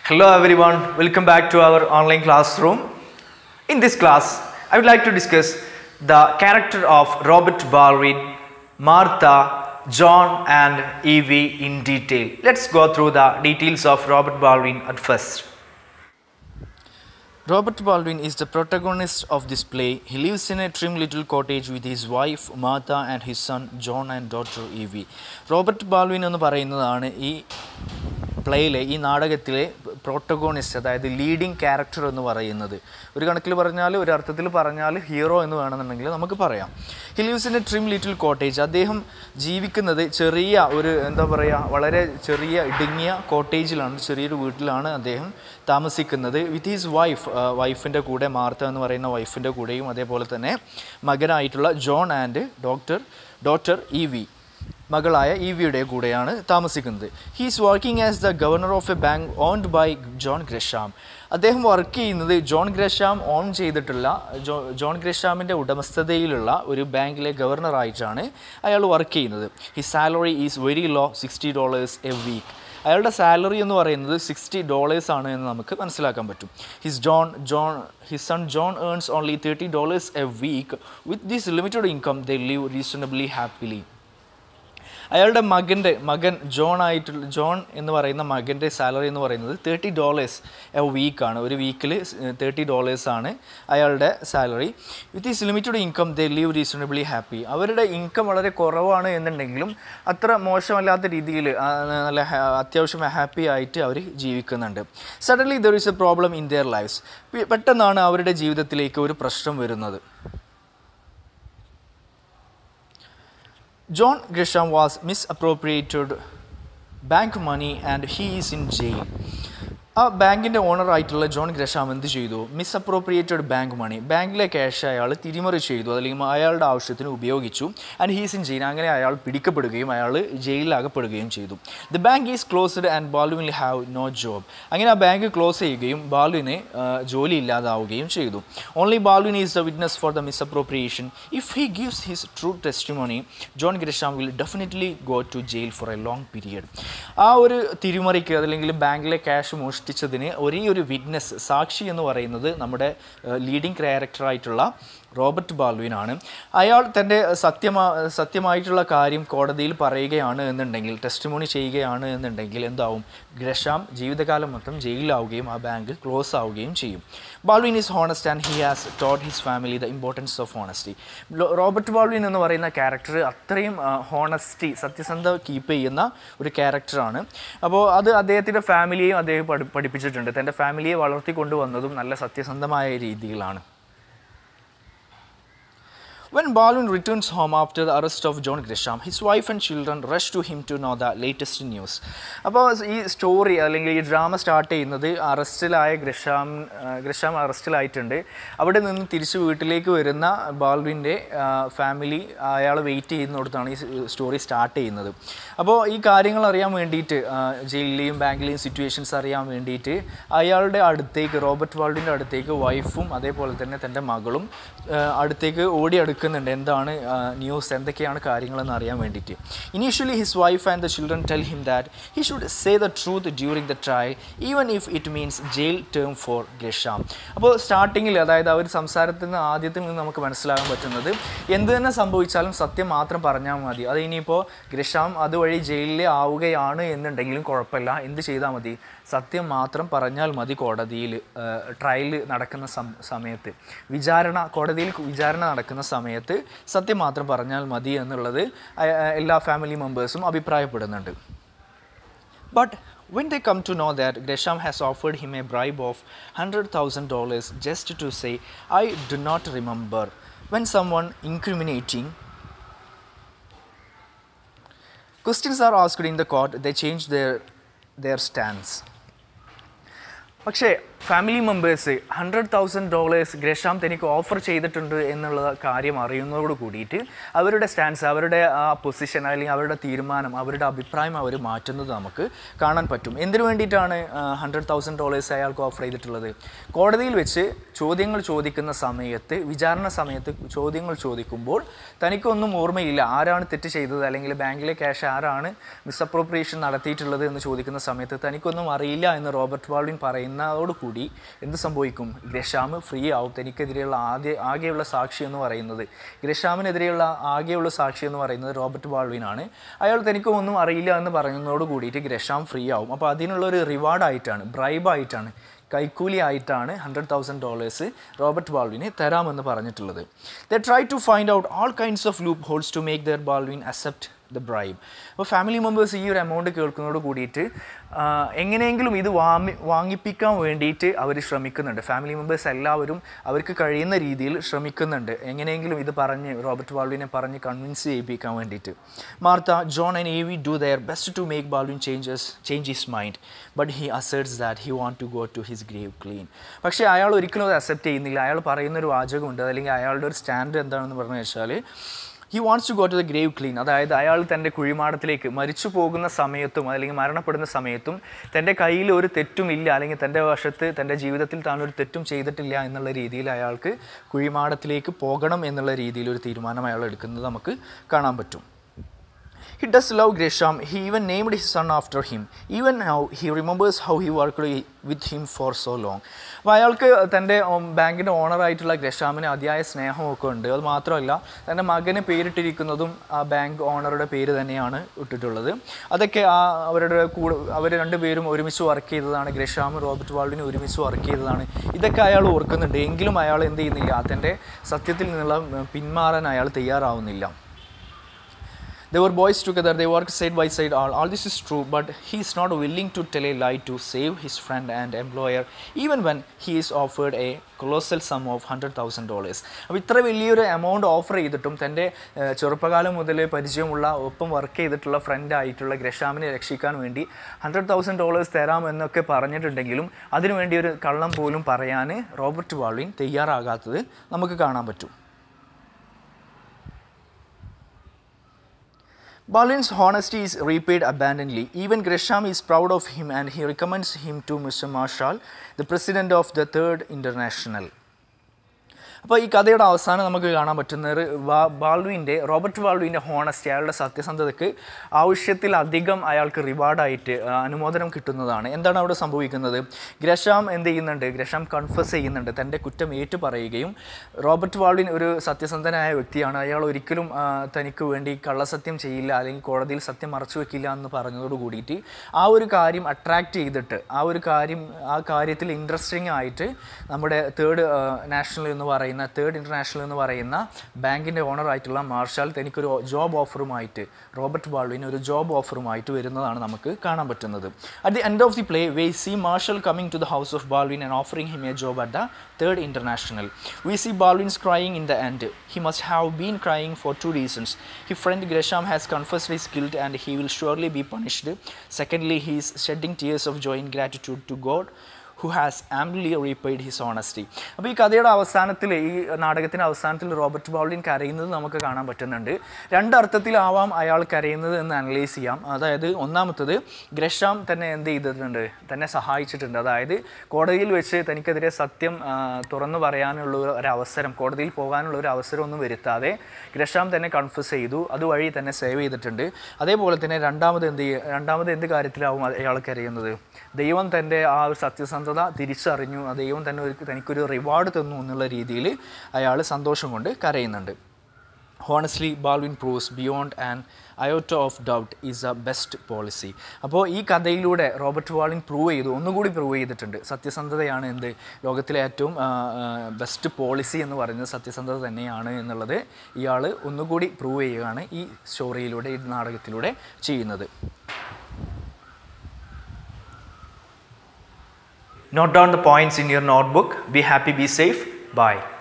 Hello everyone, welcome back to our online classroom. In this class, I would like to discuss the character of Robert Baldwin, Martha, John and Evie in detail. Let's go through the details of Robert Baldwin at first. Robert Baldwin is the protagonist of this play. He lives in a trim little cottage with his wife Martha and his son John and daughter Evie. Robert Baldwin എന്ന് പറയുന്നതാണ് ഈ പ്ലേയിലെ ഈ നാടകത്തിലെ protagonist അതായത് leading character എന്ന് പറയുന്നത് ഒരു കണക്കിൽ പറഞ്ഞാൽ ഒരു അർത്ഥത്തിൽ പറഞ്ഞാൽ ഹീറോ എന്ന് വേണമെന്നുണ്ടെങ്കിൽ നമുക്ക് പറയാം he lives in a trim little cottage അദ്ദേഹം ജീവിക്കുന്നത് ചെറിയ ഒരു എന്താ പറയുക വളരെ ചെറിയ ഇടുങ്ങിയ കോട്ടേജിലാണ് ചെറിയൊരു വീട്ടിലാണ് അദ്ദേഹം താമസിക്കുന്നത് വിത്ത് ഹീസ് വൈഫ് വൈഫിൻ്റെ കൂടെ മാർത്ത എന്ന് പറയുന്ന വൈഫിൻ്റെ കൂടെയും അതേപോലെ തന്നെ മകനായിട്ടുള്ള John and daughter daughter Evie മകളായ ഇവിയുടെ കൂടെയാണ് താമസിക്കുന്നത് he's working as the governor of a bank owned by John Gresham അദ്ദേഹം വർക്ക് ചെയ്യുന്നത് ജോൺ ഗ്രഷാം ഓൺ ചെയ്തിട്ടുള്ള ജോ ജോൺ ഗ്രഷാമിൻ്റെ ഉടമസ്ഥതയിലുള്ള ഒരു ബാങ്കിലെ ഗവർണറായിട്ടാണ് അയാൾ വർക്ക് ചെയ്യുന്നത് he salary is very low sixty dollars a week അയാളുടെ സാലറി എന്ന് പറയുന്നത് സിക്സ്റ്റി ഡോളേഴ്സ് ആണ് എന്ന് നമുക്ക് മനസ്സിലാക്കാൻ പറ്റും his John John his son John earns only thirty dollars a week with this limited income they live reasonably happily അയാളുടെ മകൻ്റെ മകൻ ജോൺ ആയിട്ടുള്ള ജോൺ എന്ന് പറയുന്ന മകൻ്റെ സാലറി എന്ന് പറയുന്നത് തേർട്ടി ഡോളേഴ്സ് എ വീക്കാണ് ഒരു വീക്കിൽ തേർട്ടി ഡോളേഴ്സാണ് അയാളുടെ salary with is limited income they leave reasonably happy അവരുടെ ഇൻകം വളരെ കുറവാണ് എന്നുണ്ടെങ്കിലും അത്ര മോശമല്ലാത്ത രീതിയിൽ നല്ല ഹാ- അത്യാവശ്യം ഹാപ്പി ആയിട്ട് അവർ ജീവിക്കുന്നുണ്ട് suddenly there is a problem in their lifes പെട്ടെന്നാണ് അവരുടെ ജീവിതത്തിലേക്ക് ഒരു പ്രശ്നം വരുന്നത് John Grisham was misappropriated bank money and he is in jail. ആ ബാങ്കിൻ്റെ ഓണറായിട്ടുള്ള ജോൺ ഗ്രഷാം എന്ത് ചെയ്തു മിസ്അപ്രോപ്രിയേറ്റഡ് ബാങ്ക് മണി ബാങ്കിലെ ക്യാഷ് അയാൾ തിരിമറി ചെയ്തു അല്ലെങ്കിൽ അയാളുടെ ആവശ്യത്തിന് ഉപയോഗിച്ചു ആൻഡ് ഹീസ് ഇൻ ജയിൽ അങ്ങനെ അയാൾ പിടിക്കപ്പെടുകയും അയാൾ ജയിലിലാകപ്പെടുകയും ചെയ്തു the bank is closed and Balu will have no job അങ്ങനെ ആ ബാങ്ക് ക്ലോസ് ചെയ്യുകയും ബാലുവിന് ജോലി ഇല്ലാതാവുകയും ചെയ്തു only Baldwin is the witness for the misappropriation if he gives his true testimony John Gresham will definitely go to jail for a long period ആ ഒരു തിരിമറിക്ക് അല്ലെങ്കിൽ ബാങ്കിലെ ക്യാഷ് മോഷ്ടിച്ചതിന് ഒരേ ഒരു വിറ്റ്നസ് സാക്ഷി എന്ന് പറയുന്നത് നമ്മുടെ ലീഡിങ് ക്യാരക്ടറായിട്ടുള്ള റോബർട്ട് ബാൽവിനാണ് അയാൾ തൻ്റെ സത്യമാ സത്യമായിട്ടുള്ള കാര്യം കോടതിയിൽ പറയുകയാണ് എന്നുണ്ടെങ്കിൽ ടെസ്റ്റിമോണി ചെയ്യുകയാണ് എന്നുണ്ടെങ്കിൽ എന്താവും ഗ്രഷാം ജീവിതകാലം മൊത്തം ജയിലിലാവുകയും ആ ബാങ്ക് ക്ലോസ് ആവുകയും ചെയ്യും Baldwin is honest and he has taught his family the importance of honesty Robert Baldwin എന്ന് പറയുന്ന ക്യാരക്ടർ അത്രയും ഹോണസ്റ്റി സത്യസന്ധത കീപ്പ് ചെയ്യുന്ന ഒരു ക്യാരക്ടറാണ് അപ്പോൾ അത് അദ്ദേഹത്തിൻ്റെ ഫാമിലിയെയും അദ്ദേഹം പഠി പഠിപ്പിച്ചിട്ടുണ്ട് തൻ്റെ ഫാമിലിയെ വളർത്തിക്കൊണ്ടുവന്നതും നല്ല സത്യസന്ധമായ രീതിയിലാണ് When Balloon returns home after the arrest of John Grisham, his wife and children rush to him to know the latest news. അപ്പോൾ ഈ സ്റ്റോറി അല്ലെങ്കിൽ ഈ ഡ്രാമ സ്റ്റാർട്ട് ചെയ്യുന്നത് അറസ്റ്റിലായ ഗ്രഷാം ഗ്രഷാം അറസ്റ്റിലായിട്ടുണ്ട് അവിടെ നിന്ന് തിരിച്ച് വീട്ടിലേക്ക് വരുന്ന ബാൽവിൻ്റെ ഫാമിലി അയാൾ വെയിറ്റ് ചെയ്യുന്നിടത്താണ് ഈ സ്റ്റോറി സ്റ്റാർട്ട് ചെയ്യുന്നത് അപ്പോൾ ഈ കാര്യങ്ങൾ അറിയാൻ വേണ്ടിയിട്ട് ആ, ജയിലിലെയും ബാങ്കിലെയും സിറ്റുവേഷൻസ് അറിയാൻ വേണ്ടിയിട്ട് അയാളുടെ അടുത്തേക്ക് റോബർട്ട് വാൾഡിൻ്റെ അടുത്തേക്ക് വൈഫും അതേപോലെ തന്നെ തൻ്റെ മകളും ആ, അടുത്തേക്ക് ഓടി അടുക്കുന്നുണ്ട് എന്താണ് ന്യൂസ് എന്തൊക്കെയാണ് കാര്യങ്ങളെന്ന് അറിയാൻ വേണ്ടിയിട്ട് initially his wife and the children tell him that he should say the truth during the trial even if it means jail term for Gresham അപ്പോൾ സ്റ്റാർട്ടിങ്ങിൽ അതായത് ആ ഒരു സംസാരത്തിൽ നിന്ന് ആദ്യത്തിൽ നിന്ന് നമുക്ക് മനസ്സിലാകാൻ പറ്റുന്നത് എന്ത് തന്നെ സംഭവിച്ചാലും സത്യം മാത്രം പറഞ്ഞാൽ മതി അത് ഇനിയിപ്പോൾ ഗ്രഷാം അതുവഴി ജയിലിൽ ആവുകയാണ് എന്നുണ്ടെങ്കിലും കുഴപ്പമില്ല എന്ത് ചെയ്താൽ മതി സത്യം മാത്രം പറഞ്ഞാൽ മതി കോടതിയിൽ ട്രയൽ നടക്കുന്ന സം- സമയത്ത് വിചാരണ കോടതിയിൽ വിചാരണ നടക്കുന്ന സമയത്ത് സത്യം മാത്രം പറഞ്ഞാൽ മതി എന്നുള്ളത് അയ- എല്ലാ ഫാമിലി മെമ്പേഴ്സും അഭിപ്രായപ്പെടുന്നുണ്ട് But when they come to know that Gresham has offered him a bribe of $100,000 just to say, I do not remember, when someone incriminating questions are asked in the court, they change their, their stance. പക്ഷേ family members hundred thousand dollars Gresham തനിക്ക് offer ചെയ്തിട്ടുണ്ട് എന്നുള്ള കാര്യം അറിയുന്നതോട് കൂടിയിട്ട് അവരുടെ stance അവരുടെ ആ position അല്ലെങ്കിൽ അവരുടെ തീരുമാനം അവരുടെ അഭിപ്രായം അവർ മാറ്റുന്നത് നമുക്ക് കാണാൻ പറ്റും എന്തിനു വേണ്ടിയിട്ടാണ് ഹൺഡ്രഡ് തൗസൻഡ് ഡോളേഴ്സ് അയാൾക്ക് ഓഫർ ചെയ്തിട്ടുള്ളത് കോടതിയിൽ വെച്ച് ചോദ്യങ്ങൾ ചോദിക്കുന്ന സമയത്ത് വിചാരണ സമയത്ത് ചോദ്യങ്ങൾ ചോദിക്കുമ്പോൾ തനിക്കൊന്നും ഓർമ്മയില്ല ആരാണ് തെറ്റ് ചെയ്തത് അല്ലെങ്കിൽ ബാങ്കിലെ ക്യാഷ് ആരാണ് മിസ്അപ്രോപ്രിയേഷൻ നടത്തിയിട്ടുള്ളത് എന്ന് ചോദിക്കുന്ന സമയത്ത് തനിക്കൊന്നും അറിയില്ല എന്ന് റോബർട്ട് വാൾവിൻ പറയുന്നതോടുകൂടി എന്ത് സംഭവിക്കും ഗ്രഷാം ഫ്രീ ആവും തനിക്കെതിരെയുള്ള ആദ്യ ആകെയുള്ള സാക്ഷി എന്ന് പറയുന്നത് ഗ്രഷാമിനെതിരെയുള്ള ആകെയുള്ള സാക്ഷി എന്ന് പറയുന്നത് റോബർട്ട് വാൾവിനാണ് അയാൾ തനിക്ക് ഒന്നും അറിയില്ല എന്ന് പറയുന്നതോട് കൂടിയിട്ട് ഗ്രഷാം ഫ്രീ ആവും അപ്പോൾ അതിനുള്ള ഒരു റിവാർഡായിട്ടാണ് ബ്രൈബായിട്ടാണ് കൈക്കൂലി ആയിട്ടാണ് ഹൺഡ്രഡ് തൗസൻഡ് ഡോളേഴ്സ് റോബർട്ട് ബാൾവിന് തരാമെന്ന് പറഞ്ഞിട്ടുള്ളത് the try to find out all kinds of loopholes to make their Baldwin accept the bribe അപ്പോൾ ഫാമിലി മെമ്പേഴ്സ് ഈ ഒരു എമൗണ്ട് കേൾക്കുന്നതോട് കൂടിയിട്ട് ആ, എങ്ങനെയെങ്കിലും ഇത് വാങ്ങി വാങ്ങിപ്പിക്കാൻ വേണ്ടിയിട്ട് അവർ ശ്രമിക്കുന്നുണ്ട് ഫാമിലി മെമ്പേഴ്സ് എല്ലാവരും അവർക്ക് കഴിയുന്ന രീതിയിൽ ശ്രമിക്കുന്നുണ്ട് എങ്ങനെയെങ്കിലും ഇത് പറഞ്ഞ് റോബർട്ട് ബാൾവിനെ പറഞ്ഞ് കൺവിൻസ് ചെയ്യിപ്പിക്കാൻ വേണ്ടിയിട്ട് Martha John and Evie do their best to make Baldwin changes change his mind but he asserts that he want to go to his grave clean പക്ഷേ അയാൾ ഒരിക്കലും അത് അക്സെപ്റ്റ് ചെയ്യുന്നില്ല അയാൾ പറയുന്നൊരു വാചകമുണ്ട് അല്ലെങ്കിൽ അയാളുടെ ഒരു സ്റ്റാൻഡ് എന്താണെന്ന് പറഞ്ഞു വെച്ചാൽ he wants to go to the grave clean അതായത് അയാൾ തൻ്റെ കുഴിമാടത്തിലേക്ക് മരിച്ചു പോകുന്ന സമയത്തും അല്ലെങ്കിൽ മരണപ്പെടുന്ന സമയത്തും തൻ്റെ കയ്യിൽ ഒരു തെറ്റുമില്ല അല്ലെങ്കിൽ തൻ്റെ വശത്ത് തൻ്റെ ജീവിതത്തിൽ താൻ ഒരു തെറ്റും ചെയ്തിട്ടില്ല എന്നുള്ള രീതിയിൽ അയാൾക്ക് കുഴിമാടത്തിലേക്ക് പോകണം എന്നുള്ള രീതിയിൽ ഒരു തീരുമാനം അയാൾ എടുക്കുന്നത് നമുക്ക് കാണാൻ പറ്റും He does love Gresham. He even named his son after him. Even now, he remembers how he worked with him for so long. അപ്പോൾ അയാൾക്ക് തൻ്റെ ബാങ്കിൻ്റെ ഓണറായിട്ടുള്ള ഗ്രഷാമിന് അതിയായ സ്നേഹമൊക്കെ ഉണ്ട് അത് മാത്രമല്ല തൻ്റെ മകന് പേരിട്ടിരിക്കുന്നതും ആ ബാങ്ക് ഓണറുടെ പേര് തന്നെയാണ് ഇട്ടിട്ടുള്ളത് അതൊക്കെ ആ അവരുടെ കൂടെ അവർ രണ്ടുപേരും ഒരുമിച്ച് വർക്ക് ചെയ്തതാണ് ഗ്രഷാം റോബർട്ട് വാൾഡിന് ഒരുമിച്ച് വർക്ക് ചെയ്തതാണ് ഇതൊക്കെ അയാൾ ഓർക്കുന്നുണ്ട് എങ്കിലും അയാൾ എന്ത് ചെയ്യുന്നില്ല തൻ്റെ സത്യത്തിൽ നിന്നുള്ള ഉം, പിന്മാറാൻ അയാൾ തയ്യാറാവുന്നില്ല They were boys together, they worked side by side. All, all this is true, but he is not willing to tell a lie to save his friend and employer, even when he is offered a colossal sum of hundred thousand dollars. അപ്പോൾ ഇത്ര വലിയൊരു amount offer ചെയ്തിട്ടും തൻ്റെ ഏഹ്, ചെറുപ്പകാലം മുതൽ പരിചയമുള്ള ഒപ്പം work ചെയ്തിട്ടുള്ള ഫ്രണ്ട് ആയിട്ടുള്ള ഗ്രഷാമിനെ രക്ഷിക്കാൻ വേണ്ടി ഹൺഡ്രഡ് തൗസൻഡ് ഡോളേഴ്സ് തരാം എന്നൊക്കെ പറഞ്ഞിട്ടുണ്ടെങ്കിലും അതിനുവേണ്ടി ഒരു കള്ളം പോലും പറയാൻ റോബർട്ട് വാൾവിൻ തയ്യാറാകാത്തത് നമുക്ക് കാണാൻ പറ്റും Ballin's honesty is repaid abundantly. Even Gresham is proud of him and he recommends him to Mr. Marshall, the president of the Third International. അപ്പോൾ ഈ കഥയുടെ അവസാനം നമുക്ക് കാണാൻ പറ്റുന്നത് വാ- ബാൾവിൻ്റെ റോബർട്ട് ബാൾവിൻ്റെ ഹോണസ്റ്റി അയാളുടെ സത്യസന്ധതയ്ക്ക് ആവശ്യത്തിലധികം അയാൾക്ക് റിവാർഡായിട്ട് ആ, അനുമോദനം കിട്ടുന്നതാണ് എന്താണ് അവിടെ സംഭവിക്കുന്നത് ഗ്രഷാം എന്ത് ചെയ്യുന്നുണ്ട് ഗ്രഷാം കൺഫസ് ചെയ്യുന്നുണ്ട് തൻ്റെ കുറ്റം ഏറ്റു പറയുകയും റോബർട്ട് വാൾവിൻ ഒരു സത്യസന്ധനായ വ്യക്തിയാണ് അയാൾ ഒരിക്കലും ആ, തനിക്ക് വേണ്ടി കള്ളസത്യം ചെയ്യില്ല അല്ലെങ്കിൽ കോടതിയിൽ സത്യം മറച്ചു വെക്കില്ല എന്ന് പറഞ്ഞതോട് കൂടിയിട്ട് ആ ഒരു കാര്യം അട്രാക്റ്റ് ചെയ്തിട്ട് ആ ഒരു കാര്യം ആ കാര്യത്തിൽ ഇൻട്രസ്റ്റിംഗ് ആയിട്ട് നമ്മുടെ തേർഡ് നാഷണൽ എന്ന് പറയുന്ന തേർഡ് ഇൻ്റർനാഷണൽ എന്ന് പറയുന്ന ബാങ്കിൻ്റെ ഓണർ ആയിട്ടുള്ള മാർഷാൽ തനിക്കൊരു ജോബ് ഓഫറുമായിട്ട് റോബർട്ട് ബാൾവിന് ഒരു ജോബ് ഓഫറുമായിട്ട് വരുന്നതാണ് നമുക്ക് കാണാൻ പറ്റുന്നത് at the end of the play we see Marshall coming to the house of Baldwin and offering him a job at the third international we see Baldwin's crying in the end. He must have been crying for two reasons. His friend Gresham has confessed his guilt and he will surely be punished. Secondly, he is shedding tears of joy and gratitude to God. Who has amply repaid his honesty അപ്പോൾ ഈ കഥയുടെ അവസാനത്തിൽ ഈ നാടകത്തിൻ്റെ അവസാനത്തിൽ Robert ബൗളിൻ കരയുന്നത് നമുക്ക് കാണാൻ പറ്റുന്നുണ്ട് രണ്ടർത്ഥത്തിലാവാം അയാൾ കരയുന്നത് എന്ന് അനലൈസ് ചെയ്യാം അതായത് ഒന്നാമത്തത് ഗ്രഷാം തന്നെ എന്ത് ചെയ്തിട്ടുണ്ട് തന്നെ സഹായിച്ചിട്ടുണ്ട് അതായത് കോടതിയിൽ വെച്ച് തനിക്കെതിരെ സത്യം ആ, തുറന്നു പറയാനുള്ള ഒരു- ഒരു അവസരം കോടതിയിൽ പോകാനുള്ള ഒരു അവസരമൊന്നും വരുത്താതെ ഗ്രഷാം തന്നെ കൺഫ്യൂസ് ചെയ്തു അതുവഴി തന്നെ സേവ് ചെയ്തിട്ടുണ്ട് അതേപോലെ തന്നെ രണ്ടാമത് എന്ത് ചെയ്യ- രണ്ടാമത് എന്ത് കാര്യത്തിലാവും അയാൾ കരയുന്നത് ദൈവം തൻ്റെ ആ ഒരു സത്യസന്ധത തിരിച്ചറിഞ്ഞു ആ ദൈവം തന്നെ ഒരു തനിക്കൊരു റിവാർഡ് തന്നു എന്നുള്ള രീതിയിൽ അയാൾ സന്തോഷം കൊണ്ട് കരയുന്നുണ്ട് honestly Baldwin proves beyond and iota of doubt is a best policy അപ്പോൾ ഈ കഥയിലൂടെ റോബർട്ട് വാളിൻ പ്രൂവ് ചെയ്തു ഒന്നുകൂടി പ്രൂവ് ചെയ്തിട്ടുണ്ട് സത്യസന്ധതയാണ് എന്ത് ലോകത്തിലെ ഏറ്റവും ബെസ്റ്റ് പോളിസി എന്ന് പറയുന്നത് സത്യസന്ധത തന്നെയാണ് എന്നുള്ളത് ഇയാൾ ഒന്നുകൂടി പ്രൂവ് ചെയ്യുകയാണ് ഈ സ്റ്റോറിയിലൂടെ ഈ നാടകത്തിലൂടെ ചെയ്യുന്നത് Note down the points in your notebook. Be happy, be safe. Bye.